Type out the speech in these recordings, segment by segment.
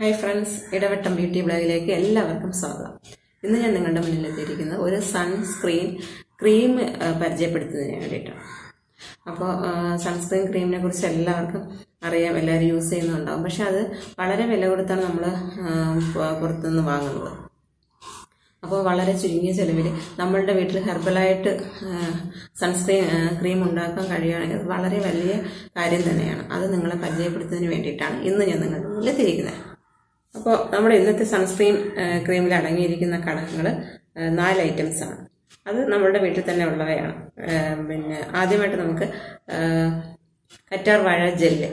hi friends Idavattam beauty ബ്ലോഗിലേക്ക് എല്ലാവർക്കും സ്വാഗതം ഇന്ന് ഞാൻ നിങ്ങളുടെ മുന്നിൽ എത്തിയിരിക്കുന്നത് ഒരു സൺസ്ക്രീൻ ക്രീം ആ, പരിചയപ്പെടുത്തുന്നതിന് വേണ്ടിയിട്ടാണ് അപ്പോൾ സൺസ്ക്രീൻ ക്രീമിനെ കുറിച്ച് എല്ലാവർക്കും അറിയാം എല്ലാവരും യൂസ് ചെയ്യുന്നുണ്ടാവും പക്ഷെ അത് വളരെ വില കൊടുത്താണ് നമ്മൾ പുറത്തുനിന്ന് വാങ്ങുന്നത് അപ്പോൾ വളരെ ചുരുങ്ങിയ ചെലവിൽ നമ്മളുടെ വീട്ടിൽ ഹെർബലായിട്ട് സൺസ്ക്രീൻ ക്രീം ഉണ്ടാക്കാൻ കഴിയുകയാണെങ്കിൽ അത് വളരെ വലിയ കാര്യം തന്നെയാണ് അത് നിങ്ങളെ പരിചയപ്പെടുത്തുന്നതിന് വേണ്ടിയിട്ടാണ് ഇന്ന് ഞാൻ നിങ്ങളുടെ മുന്നിൽ എത്തിയിരിക്കുന്നത് അപ്പോൾ നമ്മുടെ ഇന്നത്തെ സൺസ്ക്രീൻ ക്രീമിൽ അടങ്ങിയിരിക്കുന്ന ഘടകങ്ങൾ നാല് ഐറ്റംസ് ആണ് അത് നമ്മളുടെ വീട്ടിൽ തന്നെ ഉള്ളവയാണ് ആ, പിന്നെ ആദ്യമായിട്ട് നമുക്ക് ആ, കറ്റാർ വാഴ gel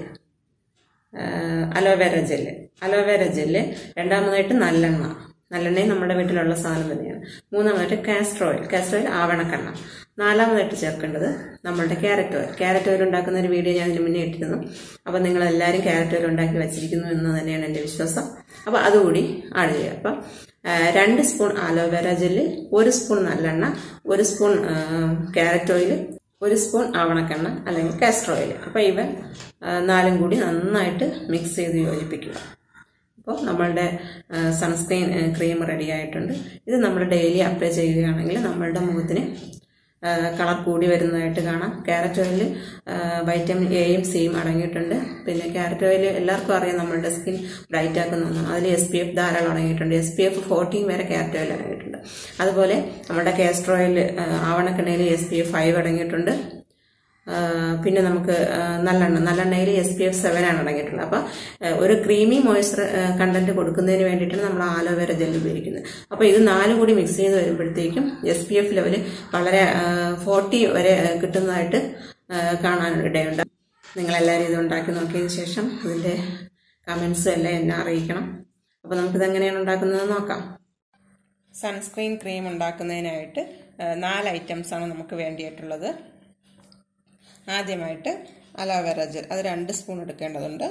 aloe vera gel aloe vera gel രണ്ടാമതായിട്ട് നല്ലെണ്ണ നല്ലെണ്ണയും നമ്മുടെ വീട്ടിലുള്ള സാധനം തന്നെയാണ് മൂന്നാമതായിട്ട് കാസ്റ്റർ ഓയിൽ കാസ്റ്റർ ഓയിൽ ആവണക്കെണ്ണ നാലാമതായിട്ട് ചേർക്കേണ്ടത് നമ്മളുടെ ക്യാരറ്റ് ഓയിൽ ക്യാരറ്റ് ഓയിൽ ഉണ്ടാക്കുന്ന ഒരു വീഡിയോ ഞാൻ ഇതിന് മുന്നേ ഇട്ടിരുന്നു അപ്പോൾ നിങ്ങൾ എല്ലാവരും ക്യാരറ്റ് ഓയിൽ ഉണ്ടാക്കി വെച്ചിരിക്കുന്നു എന്ന് തന്നെയാണ് എൻ്റെ വിശ്വാസം അപ്പോൾ അതുകൂടി ആഡ് ചെയ്യുക അപ്പം ആ, രണ്ട് സ്പൂൺ അലോവേര ജെല്ല് ഒരു സ്പൂൺ നല്ലെണ്ണ ഒരു സ്പൂൺ ക്യാരറ്റ് ഓയിൽ ഒരു സ്പൂൺ ആവണക്കെണ്ണ അല്ലെങ്കിൽ കാസ്റ്റർ ഓയിൽ അപ്പോൾ ഇവ ആ, നാലും കൂടി നന്നായിട്ട് മിക്സ് ചെയ്ത് യോജിപ്പിക്കുക അപ്പോൾ നമ്മളുടെ സൺസ്ക്രീൻ ക്രീം റെഡി ആയിട്ടുണ്ട് ഇത് നമ്മൾ ഡെയിലി അപ്ലൈ ചെയ്യുകയാണെങ്കിൽ നമ്മളുടെ മുഖത്തിന് കളർ കൂടി വരുന്നതായിട്ട് കാണാം ക്യാരറ്റ് ഓയിൽ വൈറ്റമിൻ എയും സിയും അടങ്ങിയിട്ടുണ്ട് പിന്നെ ക്യാരറ്റ് ഓയിൽ എല്ലാവർക്കും അറിയാം നമ്മളുടെ സ്കിൻ ബ്രൈറ്റ് ആക്കുന്ന ഒന്നാണ് അതിൽ എസ് പി എഫ് ധാരാളം അടങ്ങിയിട്ടുണ്ട് എസ് പി എഫ് ഫോർട്ടീൻ വരെ ക്യാരറ്റ് ഓയിൽ അടങ്ങിയിട്ടുണ്ട് അതുപോലെ നമ്മുടെ കാസ്റ്റർ ഓയിൽ ആവണക്കെണ്ണയിൽ എസ് പി എഫ് ഫൈവ് അടങ്ങിയിട്ടുണ്ട് ആ, പിന്നെ നമുക്ക് ആ, നല്ലെണ്ണ നല്ലെണ്ണയിൽ എസ് പി എഫ് സെവൻ ആണ് അടങ്ങിയിട്ടുള്ളത് അപ്പോൾ ഒരു ക്രീമി മോയ്സ്ചർ കണ്ടന്റ് കൊടുക്കുന്നതിന് വേണ്ടിയിട്ടാണ് നമ്മൾ ആലോവേര ജെൽ ഉപയോഗിക്കുന്നത് അപ്പോൾ ഇത് നാലും കൂടി മിക്സ് ചെയ്ത് വരുമ്പോഴത്തേക്കും എസ് പി എഫ് ലെവൽ വളരെ ഫോർട്ടി വരെ ആ, കിട്ടുന്നതായിട്ട് ആ, കാണാനിടയുണ്ട് നിങ്ങളെല്ലാവരും ഇത് ഉണ്ടാക്കി നോക്കിയതിന് ശേഷം ഇതിൻ്റെ കമൻസും എല്ലാം എന്നെ അറിയിക്കണം അപ്പോൾ നമുക്കിത് എങ്ങനെയാണ് ഉണ്ടാക്കുന്നത് നോക്കാം സൺസ്ക്രീൻ ക്രീം ഉണ്ടാക്കുന്നതിനായിട്ട് ആ, നാല് ഐറ്റംസ് ആണ് നമുക്ക് വേണ്ടിയിട്ടുള്ളത് ആദ്യമായിട്ട് അലോവേര ജെൽ അത് രണ്ട് സ്പൂൺ എടുക്കേണ്ടതുണ്ട്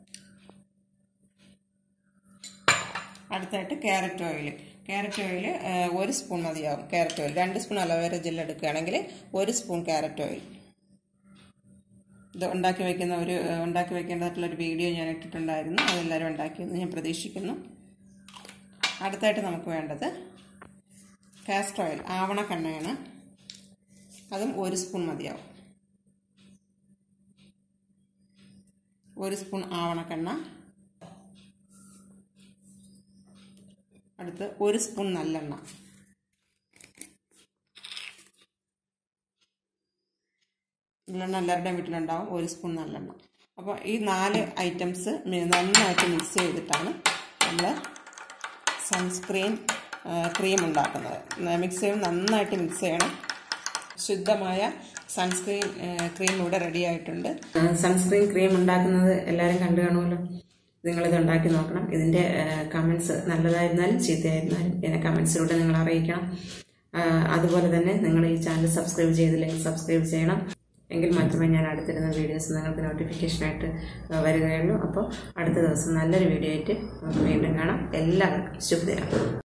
അടുത്തായിട്ട് ക്യാരറ്റ് ഓയിൽ ക്യാരറ്റ് ഓയിൽ ഒരു സ്പൂൺ മതിയാവും ക്യാരറ്റ് ഓയിൽ രണ്ട് സ്പൂൺ അലോവേര ജെൽ എടുക്കുകയാണെങ്കിൽ ഒരു സ്പൂൺ ക്യാരറ്റ് ഓയിൽ ഇത് ഉണ്ടാക്കി വയ്ക്കുന്ന ഒരു ഏഹ്, ഉണ്ടാക്കി വയ്ക്കേണ്ടതായിട്ടുള്ള ഒരു വീഡിയോ ഞാൻ ഇട്ടിട്ടുണ്ടായിരുന്നു അതെല്ലാവരും ഉണ്ടാക്കിയെന്ന് ഞാൻ പ്രതീക്ഷിക്കുന്നു അടുത്തായിട്ട് നമുക്ക് വേണ്ടത് കാസ്റ്റർ ഓയിൽ ആവണക്കെണ്ണയാണ് അതും ഒരു സ്പൂൺ മതിയാവും ഒരു സ്പൂൺ ആവണക്കെണ്ണ അടുത്ത് ഒരു സ്പൂൺ നല്ലെണ്ണ നല്ലെണ്ണ എല്ലാവരുടെയും വീട്ടിലുണ്ടാവും ഒരു സ്പൂൺ നല്ലെണ്ണ അപ്പോൾ ഈ നാല് ഐറ്റംസ് നന്നായിട്ട് മിക്സ് ചെയ്തിട്ടാണ് നമ്മൾ സൺസ്ക്രീൻ ക്രീം ഉണ്ടാക്കുന്നത് മിക്സ് ചെയ്യുമ്പോൾ നന്നായിട്ട് മിക്സ് ചെയ്യണം ശുദ്ധമായ സൺസ്ക്രീൻ ക്രീം ഇവിടെ റെഡി ആയിട്ടുണ്ട് സൺസ്ക്രീൻ ക്രീം ഉണ്ടാക്കുന്നത് എല്ലാവരും കണ്ടു കാണുമല്ലോ നിങ്ങളിത് ഉണ്ടാക്കി നോക്കണം ഇതിൻ്റെ കമൻസ് നല്ലതായിരുന്നാലും ചീത്തയായിരുന്നാലും എന്നെ കമൻസിലൂടെ നിങ്ങൾ അറിയിക്കണം ആ, അതുപോലെ തന്നെ നിങ്ങൾ ഈ ചാനൽ സബ്സ്ക്രൈബ് ചെയ്തില്ലെങ്കിൽ സബ്സ്ക്രൈബ് ചെയ്യണം എങ്കിൽ മാത്രമേ ഞാൻ അടുത്തിരുന്ന വീഡിയോസ് നിങ്ങൾക്ക് നോട്ടിഫിക്കേഷനായിട്ട് വരികയുള്ളൂ അപ്പോൾ അടുത്ത ദിവസം നല്ലൊരു വീഡിയോ ആയിട്ട് നമുക്ക് വീണ്ടും കാണാം എല്ലാവർക്കും ശുഭദിനം